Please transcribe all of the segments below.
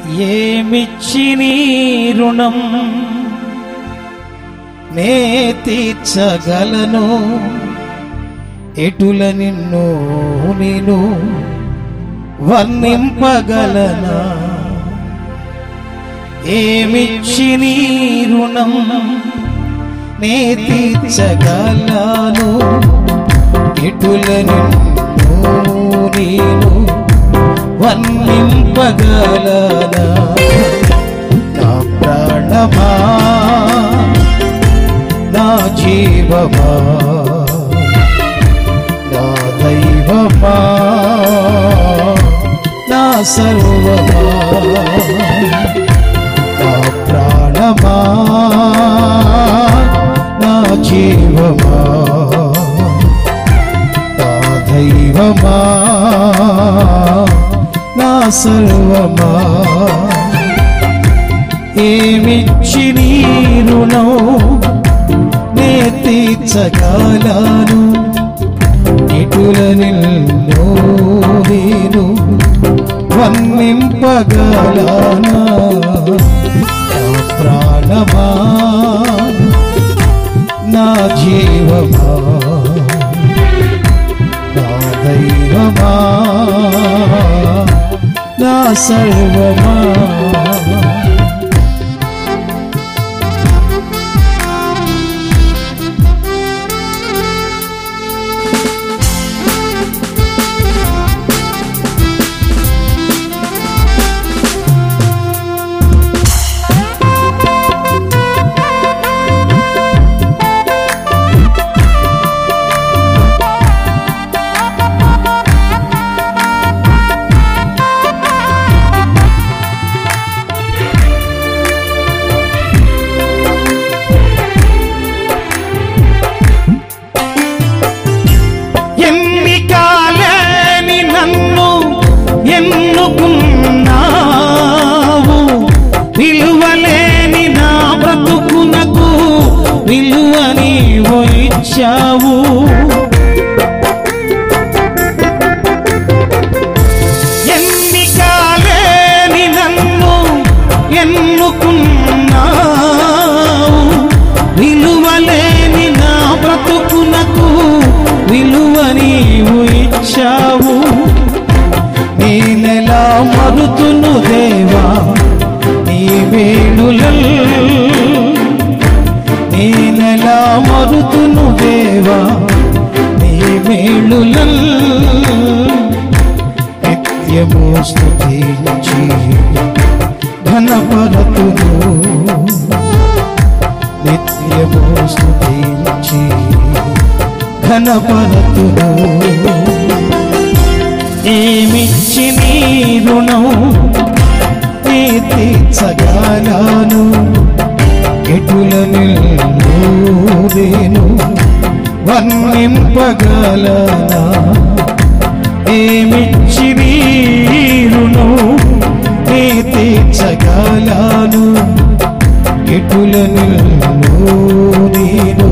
ఏమిచ్చి నీ రుణం నే తీర్చగలను ఎటుల నిన్ను నేను వర్ణింపగలనా ఏమిచ్చి నీ రుణం నే తీర్చగలను ఎటుల నిన్ను నేను వర్ణింపగలనా నా ప్రాణమా నా జీవమా నా దైవమా నా సర్వమా నా ప్రాణమా నా జీవమా నా దైవమా నా సర్వమా ఏమిచ్చి నీ రుణం నే తీర్చగలను ఇటుల నిన్ను నేను వర్ణింపగలనా నా ప్రాణమా నా జీవమా నా దైవమా నా సర్వమా ఎన్నికాలేని నన్ను ఎన్నుకున్నావు విలువలేని నా బ్రతుకునకు విలువని ఇచ్చావు ఎన్నికాలేని నన్ను ఎన్నుకున్నావు విలువలేని నా బ్రతుకునకు విలువ నీవు ఇచ్చావు నేనెలా మరుతును దేవా నీ వేణులల్ నేనెలా మరుతును దేవా నీ వేణులల్ నిత్యము స్తుతించి ఘనపరతును నిత్యము స్తుతించి ఘనపరతును ఏమిచ్చి నీ రుణం నీ తీర్చగలను ఎటుల నిన్ను నేను వర్ణింపగలనా ఏమిచ్చి నీ రుణం నీ తీర్చగలను ఎటుల నిన్ను నేను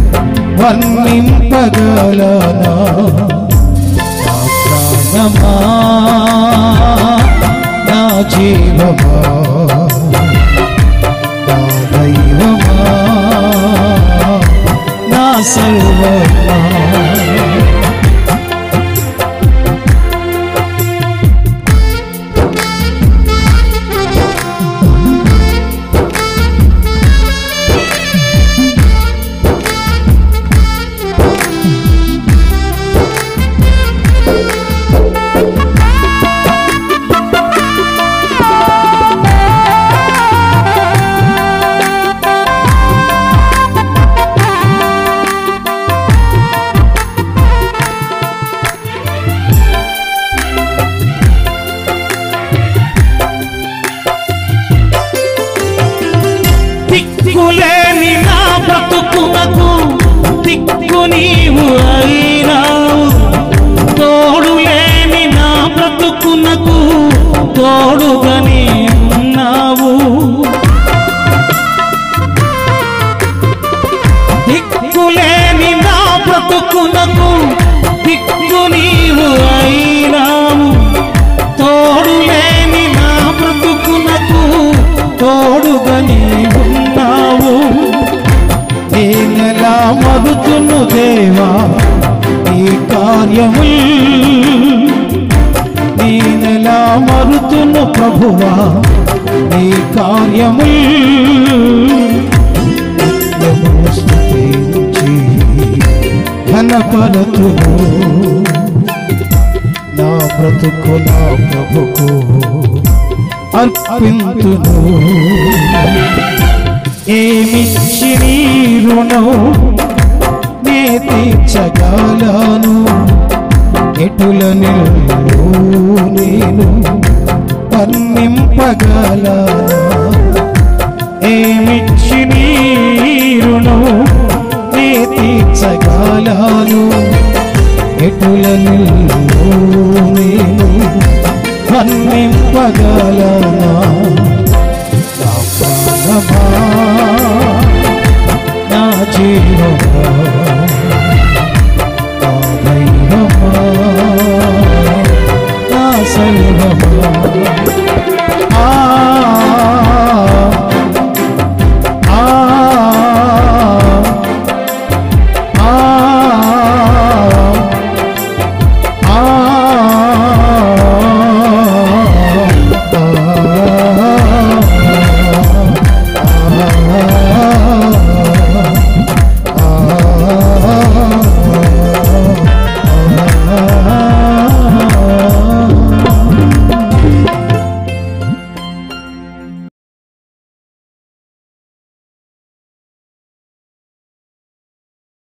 వర్ణింపగలనా నా ప్రాణమా నా జీవమా నా దైవమా నా సర్వమా దిక్కులేని నా బ్రతుకునకు దిక్కు నీవు అయినావు తోడు లేని నా బ్రతుకునకు తోడుగని ఉన్నావు దిక్కులేని నా బ్రతుకునకు దిక్కు నీవు అయినావు తోడు లేని నా బ్రతుకున కార్యము నేనెలా మరుతును ప్రభువా నీ కార్యము నిత్యము స్తుతించి ఘనపరతును నా బ్రతుకు నా ప్రభుకు అర్పింతును ఏమిచ్చి నీ రుణం నే తీర్చగలను ఎటుల నిల్లు నేను వర్ణింపగలనా ఏమిచ్చి నీ రుణం నే తీర్చగలను ఎటుల నిల్లు నేను వర్ణింపగలనా